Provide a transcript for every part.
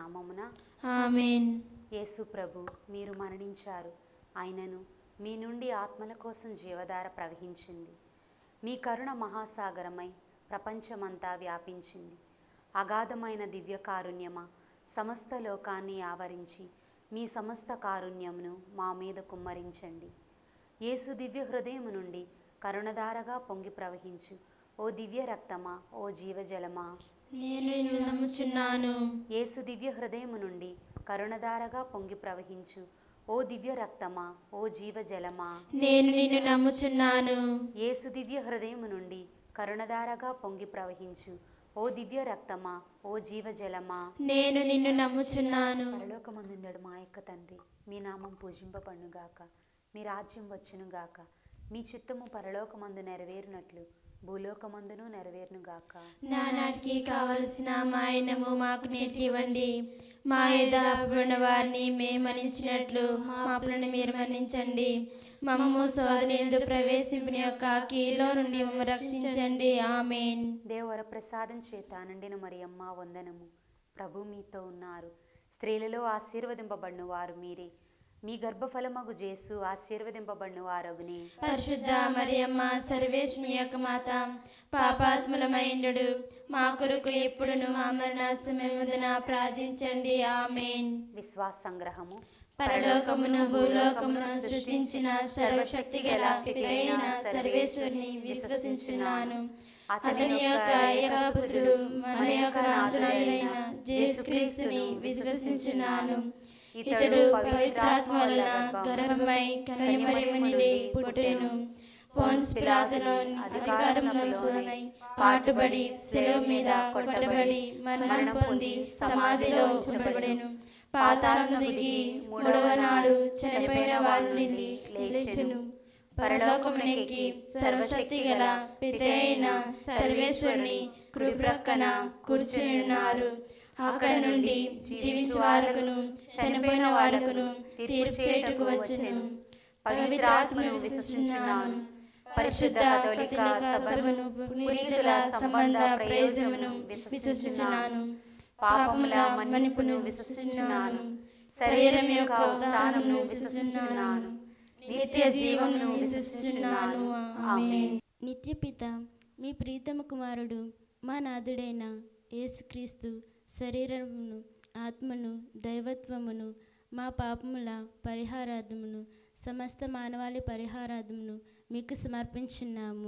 నామమున ఆమెన్ యేసు ప్రభు మీరు మరణించారు ఆయనను మీ నుండి ఆత్మల కోసం జీవధార ప్రవహించింది మీ కరుణ మహాసాగరమై ప్రపంచమంతా వ్యాపించింది అగాధమైన దివ్య కారుణ్యమా సమస్త లోకాన్ని ఆవరించి మీ సమస్త కారుణ్యమును మా మీద కుమ్మరించండి యేసు దివ్య హృదయము నుండి కరుణధారగా పొంగి ప్రవహించు ఓ దివ్య రక్తమా ఓ జీవజలమా నేను నిన్ను నమ్ముచున్నాను యేసు దివ్య హృదయము నుండి కరుణధారగా పొంగి ప్రవహించు ఓ దివ్య రక్తమా ఓ జీవజలమా నేను నిన్ను నమ్ముచున్నాను యేసు దివ్య హృదయము నుండి కరుణధారగా పొంగి ప్రవహించు ఓ దివ్య రక్తమా ఓ జీవజలమా నేను నిన్ను నమ్ముచున్నాను పరలోకమందుండడు మా యొక్క తండ్రి మీ నామం పూజింపబడుగాక మీ రాజ్యం వచ్చునుగాక మీ చిత్తము పరలోకమందు నెరవేరునట్లు భూలోకమందును నెరవేరునుగాక నానాటికి కావలసిన మాయనము మాకు నేటి ఇవ్వండి మా యథాపడిన వారిని మేము మన్నించినట్లు మా అప్పులను మీరు మన్నించండి మమ్ము శోధనేందు ప్రవేశింపిన యొక్క కీలో నుండి మమ్మ రక్షించండి ఆమెన్ దేవర ప్రసాదం చేత నిండిన మరియమ్మ వందనము ప్రభు మీతో ఉన్నారు స్త్రీలలో ఆశీర్వదింపబడిన వారు మీరే మీ గర్భఫలమగు జేసు ఆశీర్వదింపబడిన వారగునే పరిశుద్ధ మరియమ్మ సర్వేశ్వని యొక్క మాత పాపాత్ములమైండు మా కొరకు ఎప్పుడును మా మరణ సమయమున ప్రార్థించండి ఆమెన్ విశ్వాస సంగ్రహము పరలోకమును భూలోకమును సృష్టించిన సర్వశక్తి గల పితైన సర్వేశ్వరుని విశ్వసించున్నాను అతని యొక్క ఏకపుత్రుడు మన యొక్క నాథుడైన యేసుక్రీస్తుని విశ్వసించున్నాను ఇతడు పవిత్రాత్మ వలన గర్భమై కన్యమరియమునిడి పుట్టెను పోన్స్ పిలాతును అధికారములోనై పాటుబడి శిలువ మీద కొట్టబడి మరణం పొంది సమాధిలో ఉంచబడెను పాతాళము దిగి మూడవ నాడు చనిపోయిన వారి నుండి లేచెను పరలోకమునెక్కి సర్వశక్తి గల పితైన సర్వేశ్వరుని కుడిప్రక్కన కూర్చుని ఉన్నారు అక్కడి నుండి జీవించు వారకును చనిపోయిన వారకును తీర్పు చేయుటకు వచ్చును పవిత్రాత్మను విశ్వసించున్నాను పరిశుద్ధ కథోలిక సభను పునీతుల సంబంధ ప్రయోజనమును విశ్వసించున్నాను పాపముల మన్నిపును విశ్వసించున్నాను శరీరం యొక్క ఉత్థానమును విశ్వసించున్నాను నిత్య జీవమును విశ్వసించున్నాను ఆమేన్ నిత్యపిత మీ ప్రీతమ కుమారుడు మా నాథుడైన యేసుక్రీస్తు శరీరమును ఆత్మను దైవత్వమును మా పాపముల పరిహారార్థమును సమస్త మానవాళి పరిహారార్థమును మీకు సమర్పించున్నాము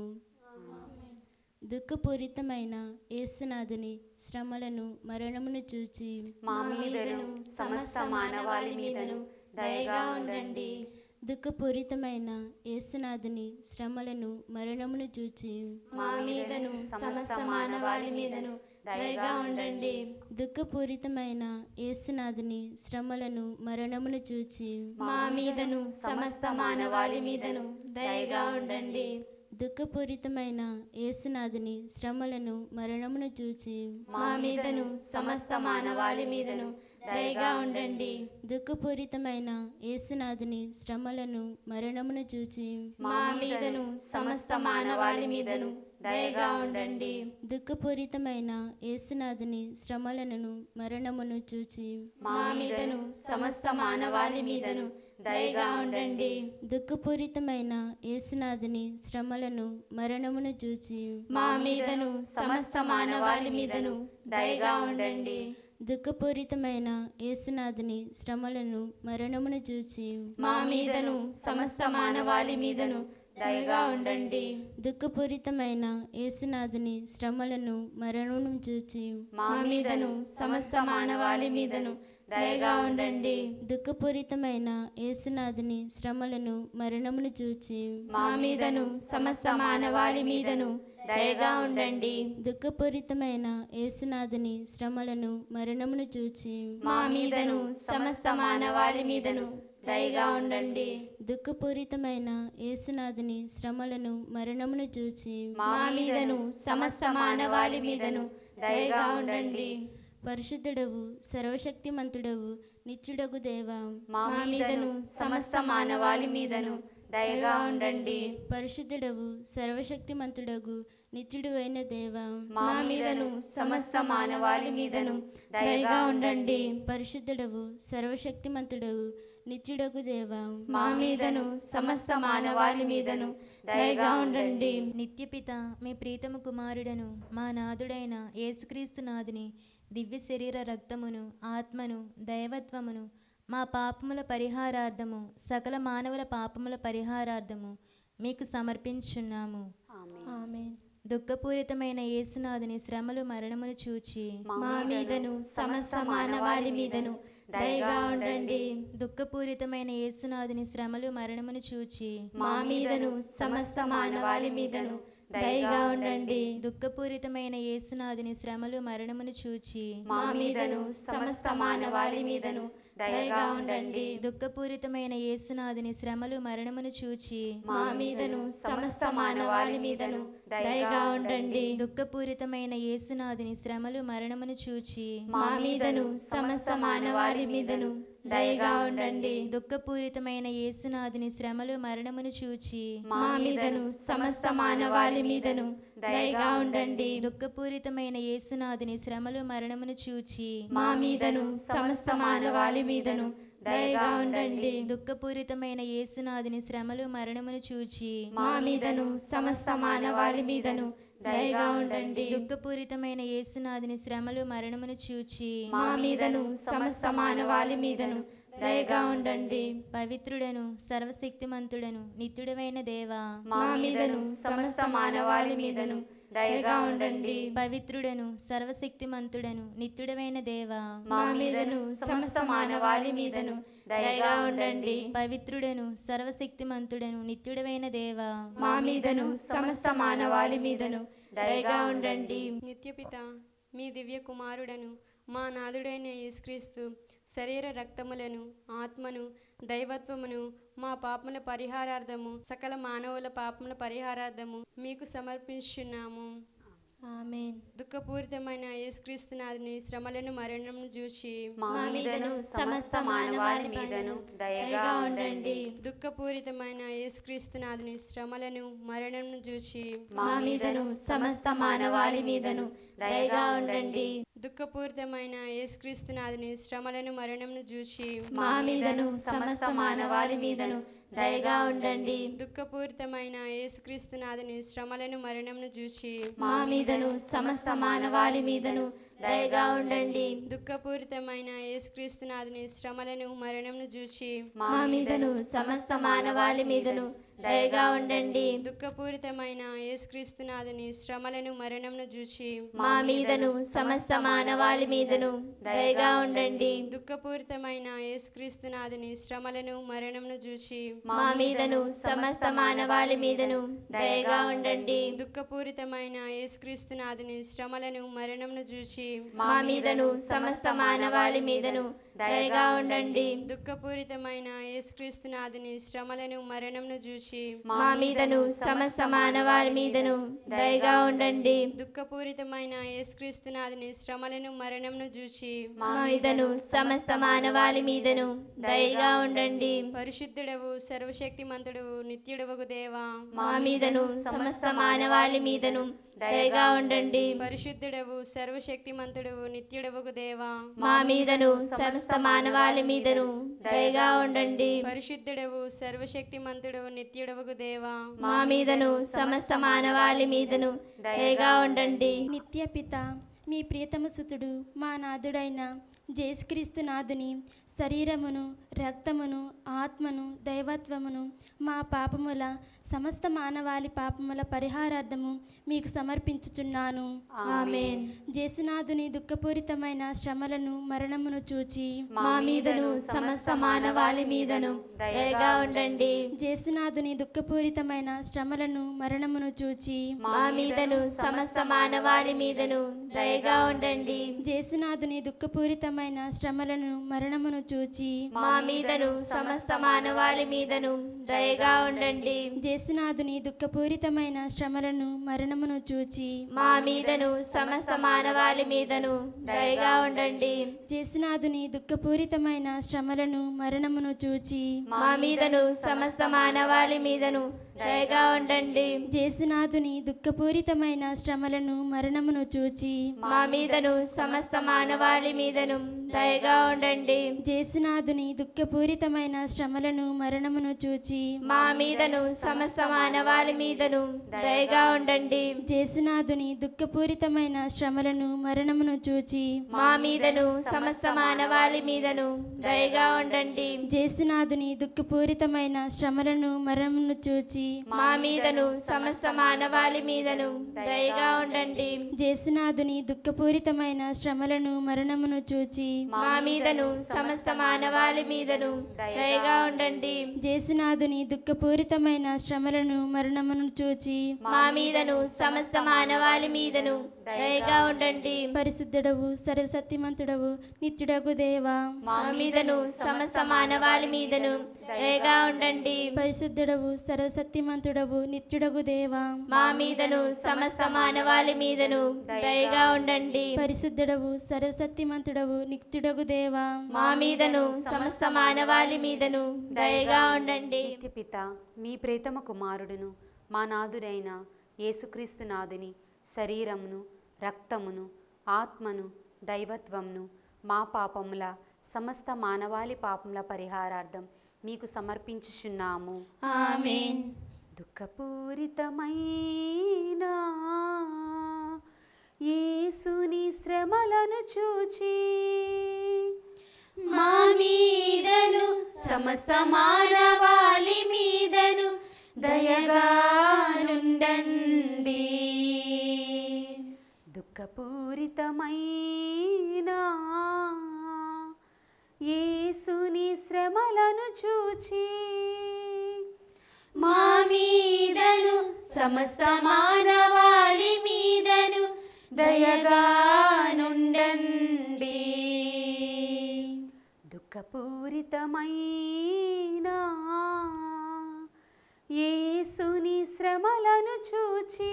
దుఃఖపూరితమైన యేసునాథుని శ్రమలను మరణమును చూచి మా మీదను సమస్త మానవాళి మీదను దయగా ఉండండి దుఃఖపూరితమైన యేసునాథుని శ్రమలను మరణమును చూచి మా మీదను సమస్త మానవాళి మీదను దయగా ఉండండి దుఃఖపూరితమైన యేసునాథుని శ్రమలను మరణమును చూచి మా మీదను సమస్త మానవాళి మీదను దయగా ఉండండి దుఃఖపూరితమైన యేసునాథుని శ్రమలను మరణమును చూచి మా మీదను సమస్త మానవాళి మీదను దయగా ఉండండి దుఃఖపూరితమైన యేసునాథుని శ్రమలను మరణమును చూచి మా మీదను సమస్త మానవాళి మీదను దయగా ఉండండి దుఃఖపూరితమైన యేసునాథుని శ్రమలను మరణమును చూచి మా మీదను సమస్త మానవాళి మీదను దయగా ఉండండి దుఃఖపూరితమైన యేసునాథుని శ్రమలను మరణమును చూచి మా మీదను సమస్త మానవాళి మీదను దయగా ఉండండి దుఃఖపూరితమైన యేసునాథుని శ్రమలను మరణమును చూచి మా మీదను సమస్త మానవాళి మీదను దయగా ఉండండి దుఃఖపూరితమైన యేసునాథుని శ్రమలను మరణమును చూచి మా మీదను సమస్త మానవాళి మీదను దయగా ఉండండి దుఃఖపూరితమైన యేసునాథుని శ్రమలను మరణమును చూచి మా మీదను సమస్త మానవాళి మీదను దయగా ఉండండి దుఃఖపూరితమైన యేసునాథుని శ్రమలను మరణమును చూచి మా మీదను సమస్త మానవాళి మీదను దయగా ఉండండి దుఃఖపూరితమైన యేసునాథుని శ్రమలను మరణమును చూచి మా మీదను సమస్త మానవాళి మీదను దయగా ఉండండి పరిశుద్ధుడవు సర్వశక్తిమంతుడవు నిత్యుడగు దేవా మా మీదను సమస్త మానవాళి మీదను దయగా ఉండండి పరిశుద్ధుడవు సర్వశక్తిమంతుడగు నిత్యుడు అయిన దేవా మా మీదను సమస్త మానవాళి మీదను దయగా ఉండండి పరిశుద్ధుడవు సర్వశక్తిమంతుడవు నిత్యుడగు దేవా మా మీదను సమస్త మానవాళి మీదను దయగా ఉండండి నిత్యపిత మీ ప్రీతమ కుమారుడను మా నాథుడైన యేసుక్రీస్తు నాథుని దివ్య శరీర రక్తమును ఆత్మను దైవత్వమును మా పాపముల పరిహారార్థము సకల మానవుల పాపముల పరిహారార్థము మీకు సమర్పించున్నాము ఆమేన్. ఆమేన్ దుఃఖపూరితమైన యేసునాథుని శ్రమలు మరణమును చూచి మా మీదను సమస్త మానవాళి మీదను దయగా ఉండండి దుఃఖపూరితమైన యేసునాథుని శ్రమలు మరణమును చూచి మా మీదను సమస్త మానవాళి మీదను దయగా ఉండండి దుఃఖపూరితమైన యేసునాథుని శ్రమలు మరణమును చూచి మా మీదను సమస్త మానవాళి మీదను దయగా ఉండండి దుఃఖపూరితమైన యేసునాథుని శ్రమలు మరణమును చూచి మా మీదను సమస్త మానవాళి మీదను దయగా ఉండండి దుఃఖపూరితమైన యేసునాథుని శ్రమలు మరణమును చూచి మా మీదను సమస్త మానవాళి మీదను దయగా ఉండండి దుఃఖపూరితమైన యేసునాథుని శ్రమలు మరణమును చూచి మా మీదను సమస్త మానవాళి మీదను దయగా ఉండండి దుఃఖపూరితమైన యేసునాథుని శ్రమలు మరణమును చూచి మా మీదను సమస్త మానవాళి మీదను దయగా ఉండండి దుఃఖపూరితమైన యేసునాథుని శ్రమలు మరణమును చూచి మా మీదను సమస్త మానవాళి మీదను దయగా ఉండండి దుఃఖపూరితమైన యేసునాథుని శ్రమలు మరణమును చూచి మా మీదను సమస్త మానవాళి మీదను దయగా ఉండండి పవిత్రుడను సర్వశక్తిమంతుడను నిత్యుడమైన దేవా మా మీదను సమస్త మానవాళి మీదను దయగా ఉండండి పవిత్రుడను సర్వశక్తిమంతుడను నిత్యుడమైన దేవా మా మీదను సమస్త మానవాళి మీదను దయగా ఉండండి పవిత్రుడను సర్వశక్తిమంతుడను నిత్యుడమైన దేవా మా మీదను సమస్త మానవాళి మీదను దయగా ఉండండి నిత్యపిత మీ దివ్య కుమారుడను మా నాథుడైన యేసుక్రీస్తు శరీర రక్తములను ఆత్మను దైవత్వమును మా పాపముల పరిహారార్థము సకల మానవుల పాపముల పరిహారార్థము మీకు సమర్పించున్నాము ఆమేన్ దుఃఖపూరితమైన యేసుక్రీస్తు నాథుని శ్రమలను మరణమును చూసి మా మీదను సమస్త మానవాళి మీదను దయగా ఉండండి దుఃఖపూరితమైన యేసుక్రీస్తు నాథుని శ్రమలను మరణమును చూసి మా మీదను సమస్త మానవాళి మీదను దయగా ఉండండి దుఃఖపూరితమైన యేసుక్రీస్తు నాథుని శ్రమలను మరణమును చూసి మా మీదను సమస్త మానవాళి మీదను దయగా ఉండండి దుఃఖపూరితమైన యేసుక్రీస్తు నాథుని శ్రమలను మరణమును చూసి మా మీదను సమస్త మానవాళి మీదను దయగా ఉండండి దుఃఖపూరితమైన యేసుక్రీస్తు నాథుని శ్రమలను మరణమును చూసి మా మీదను సమస్త మానవాళి మీదను దయగా ఉండండి దుఃఖపూరితమైన యేసుక్రీస్తు నాథుని శ్రమలను మరణమును చూసి మా మీదను సమస్త మానవాళి మీదను దయగా ఉండండి దుఃఖపూరితమైన యేసుక్రీస్తు నాథుని శ్రమలను మరణమును చూసి మా మీదను సమస్త మానవాళి మీదను దయగా ఉండండి దుఃఖపూరితమైన యేసుక్రీస్తు నాథుని శ్రమలను మరణమును చూసి మా మీదను సమస్త మానవాళి మీదను దయగా ఉండండి దుఃఖపూరితమైన యేసుక్రీస్తు నాథుని శ్రమలను మరణమును చూసి మా మీదను సమస్త మానవాళి మీదను దయగా ఉండండి దుఃఖపూరితమైన యేసుక్రీస్తు నాథుని శ్రమలను మరణమును చూసి మా మీదను సమస్త మానవాళి మీదను దయగా ఉండండి పరిశుద్ధుడవు సర్వశక్తిమంతుడవు నిత్యుడవగు దేవా మా మీదను సమస్త మానవాళి మీదను దయగా ఉండండి పరిశుద్ధుడవు సర్వశక్తిమంతుడవు నిత్యుడవగు దేవా మా మీదను సమస్త మానవాళి మీదను దయగా ఉండండి పరిశుద్ధుడవు సర్వశక్తిమంతుడవు నిత్యుడవగు దేవా మా మీదను సమస్త మానవాళి మీదను దయగా ఉండండి నిత్యపిత మీ ప్రియతమ సుతుడు మా నాథుడైన జేసుక్రీస్తు నాథుని శరీరమును రక్తమును ఆత్మను దైవత్వమును మా పాపముల సమస్త మానవాళి పాపముల పరిహారార్థము మీకు సమర్పించుచున్నాను ఆమేన్ జేసునాథుని దుఃఖపూరితమైన శ్రమలను మరణమును చూచి మా మీదను సమస్త మానవాళి మీదను దయగా ఉండండి జేసునాథుని దుఃఖపూరితమైన శ్రమలను మరణమును చూచి మా మీదను సమస్త మానవాళి మీదను దయగా ఉండండి జేసునాథుని దుఃఖపూరితమైన శ్రమలను మరణమును చూచి మా మీదను సమస్త మానవాళి మీదను దయగా ఉండండి జేసునాథుని దుఃఖపూరితమైన శ్రమలను మరణమును చూచి మా మీదను సమస్త మానవాళి మీదను దయగా ఉండండి జేసునాథుని దుఃఖపూరితమైన శ్రమలను మరణమును చూచి మా మీదను సమస్త మానవాళి మీదను దయగా ఉండండి జేసునాథుని దుఃఖపూరితమైన శ్రమలను మరణమును చూచి మా మీదను సమస్త మానవాళి మీదను దయగా ఉండండి జేసునాథుని దుఃఖపూరితమైన శ్రమలను మరణమును చూచి మా మీదను సమస్త మానవాళి మీదను దయగా ఉండండి జేసునాథుని దుఃఖపూరితమైన శ్రమలను మరణమును చూచి మా మీదను సమస్త మానవాళి మీదను దయగా ఉండండి జేసునాథుని దుఃఖపూరితమైన శ్రమలను మరణమును చూచి మా మీదను సమస్త మానవాళి మీదను దయగా ఉండండి జేసునాథుని దుఃఖపూరితమైన శ్రమలను మరణమును చూచి మా మీదను సమస్త మానవాళి మీదను దయగా ఉండండి జేసునాథుని దుఃఖపూరితమైన శ్రమలను మరణమును చూచి మా మీదను సమస్త మానవాళి మీదను దయగా ఉండండి పరిశుద్ధుడవు సర్వసత్యమంతుడవు నిత్యుడగు దేవా మా మీదను సమస్త మానవాళి మీదను దయగా ఉండండి పరిశుద్ధుడవు సర్వసత్యమంతుడవు నిత్యుడగు దేవా మా మీదను సమస్త మానవాళి మీదను దయగా ఉండండి పరిశుద్ధుడవు సర్వసత్యమంతుడవు నిత్యుడగు దేవా మా మీదను సమస్త మానవాళి మీదను దయగా ఉండండి నిత్యపిత మీ ప్రేతమ కుమారుడును మా నాథుడైన యేసుక్రీస్తు నాథుని శరీరమును రక్తమును ఆత్మను దైవత్వమును మా పాపముల సమస్త మానవాళి పాపముల పరిహారార్థం మీకు సమర్పించుచున్నాము ఆమేన్ దుఃఖపూరితమైన యేసుని శ్రమలను చూచి మా మీదను సమస్త మానవాళి మీదను దయగా నుండండి దుఃఖపూరితమైన యేసుని శ్రమలను చూచి మా మీదను సమస్త మానవాళి మీదను దయగా నుండండి దుఃఖపూరితమైన యేసుని శ్రమలను చూచి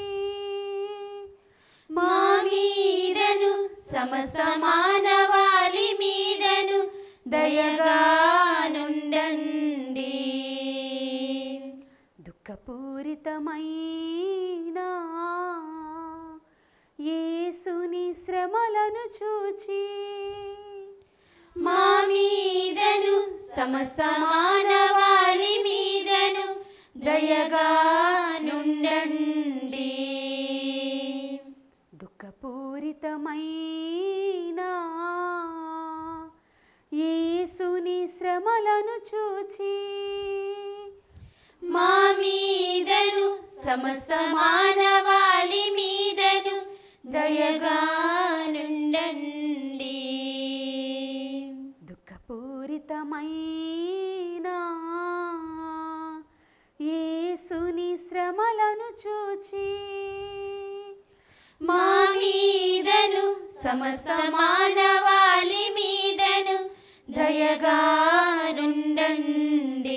మా మీదను సమస్త మానవాళి మీదను దయగా నుండండి దుఃఖపూరితమైన యేసుని శ్రమలను చూచి మా మీదను సమస్త మానవాళి మీదను దయగా నుండండి దుఃఖపూరితమైన యేసుని శ్రమలను చూచి మా మీదను సమస్త మానవాళి మీదను దయగా నుండండి దుఃఖపూరితమైన యేసుని శ్రమలను చూచి మా మీదను సమస్త మానవాళి మీదను దయగా నుండండి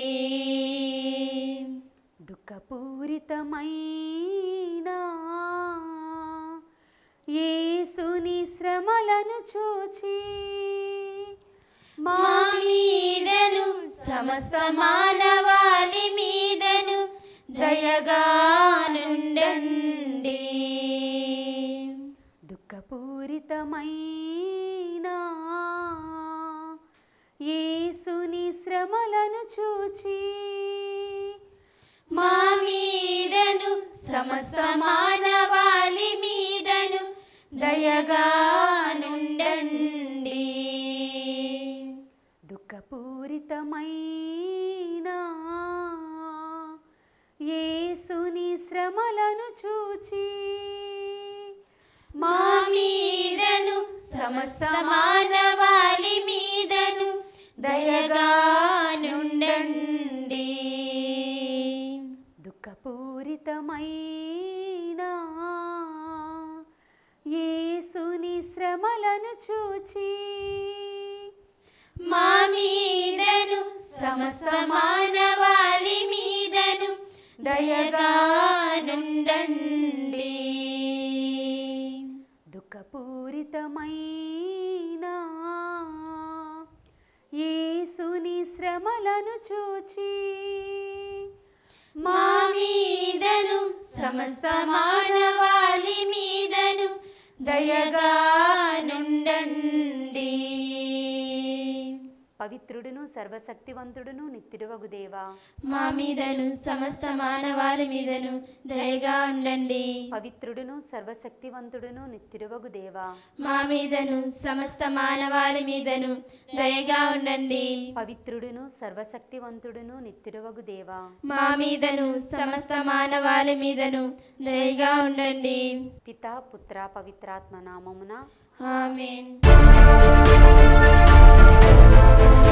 దుఃఖపూరితమైన యేసుని శ్రమలను చూచి మా మీదను సమస్త మానవాళి మీదను దయగా నుండండి దుఃఖపూరితమైన యేసుని శ్రమలను చూచి మా మీదను సమస్త మానవాళి మీదను దయగా నుండండి దుఃఖపూరితమైన యేసుని శ్రమలను చూచి మా మీదను సమస్త మానవాళి మీదను దయగా నుండండి దుఃఖపూరితమైన యేసుని శ్రమలను చూచి మా మీదను సమస్త మానవాళి మీదను దయగా నుండండి దుఃఖపూరితమైన యేసుని శ్రమలను చూచి మా మీ సమస్త మానవాళి మీదను దయగా నుండండి పవిత్రుడును సర్వశక్తివంతుడును నిత్యుడవగు దేవా మా మీదను సమస్త మానవాళి మీదను దయగా ఉండండి పవిత్రుడును సర్వశక్తివంతుడును నిత్యుడవగు దేవా మా మీదను సమస్త మానవాళి మీదను దయగా ఉండండి పవిత్రుడును సర్వశక్తివంతుడును నిత్యుడవగు దేవా మా మీదను సమస్త మానవాళి మీదను దయగా ఉండండి పితా పుత్ర పవిత్రాత్మ నామమున ఆమేన్